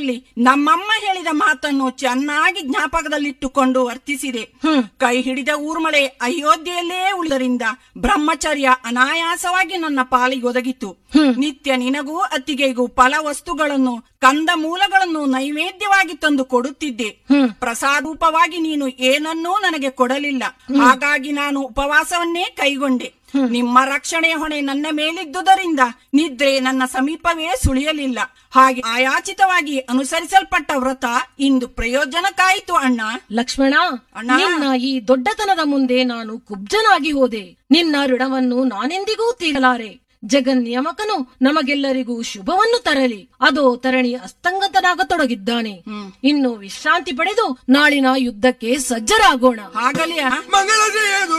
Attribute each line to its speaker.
Speaker 1: ಕಾಲದಲ್ಲಿ ನಮ್ಮಮ್ಮ ಹೇಳಿದ ಮಾತನ್ನು ಚೆನ್ನಾಗಿ ಜ್ಞಾಪಕದಲ್ಲಿಟ್ಟುಕೊಂಡು ವರ್ತಿಸಿದೆ ಕೈ ಹಿಡಿದ ಊರ್ಮಳೆ ಅಯೋಧ್ಯೆಯಲ್ಲೇ ಉಳಿದರಿಂದ ಬ್ರಹ್ಮಚರ್ಯ ಅನಾಯಾಸವಾಗಿ ನನ್ನ ಪಾಲಿಗೆ ಒದಗಿತು ನಿತ್ಯ ನಿನಗೂ ಅತ್ತಿಗೆಗೂ ಫಲ ವಸ್ತುಗಳನ್ನು ಕಂದ ಮೂಲಗಳನ್ನು ನೈವೇದ್ಯವಾಗಿ ತಂದು ಕೊಡುತ್ತಿದ್ದೆ ಪ್ರಸಾದೂಪವಾಗಿ ನೀನು ಏನನ್ನೂ ನನಗೆ ಕೊಡಲಿಲ್ಲ ಹಾಗಾಗಿ ನಾನು ಉಪವಾಸವನ್ನೇ ಕೈಗೊಂಡೆ ನಿಮ್ಮ ರಕ್ಷಣೆಯ ಹೊಣೆ ನನ್ನ ಮೇಲಿದ್ದುದರಿಂದ ನಿದ್ರೆ ನನ್ನ ಸಮೀಪವೇ ಸುಳಿಯಲಿಲ್ಲ ಹಾಗೆ ಆಯಾಚಿತವಾಗಿ ಅನುಸರಿಸಲ್ಪಟ್ಟ ವ್ರತ ಇಂದು ಪ್ರಯೋಜನಕ್ಕಾಯಿತು ಅಣ್ಣ
Speaker 2: ಲಕ್ಷ್ಮಣ
Speaker 1: ಅಣ್ಣ.
Speaker 2: ನಿನ್ನ ಈ ದೊಡ್ಡತನದ ಮುಂದೆ ನಾನು ಕುಬ್ಜನಾಗಿ ಹೋದೆ ನಿನ್ನ ಋಣವನ್ನು ನಾನೆಂದಿಗೂ ತೀರಲಾರೆ ಜಗನ್ನಿಯಮಕನು ನಮಗೆಲ್ಲರಿಗೂ ಶುಭವನ್ನು ತರಲಿ ಅದೋ ತರಣಿ ಅಸ್ತಂಗತನಾಗತೊಡಗಿದ್ದಾನೆ ಇನ್ನು ವಿಶ್ರಾಂತಿ ಪಡೆದು ನಾಳಿನ ಯುದ್ಧಕ್ಕೆ ಸಜ್ಜರಾಗೋಣ
Speaker 1: ಆಗಲಿ ಅಣ್ಣ
Speaker 3: ಮಂಗಳ ಜಯದು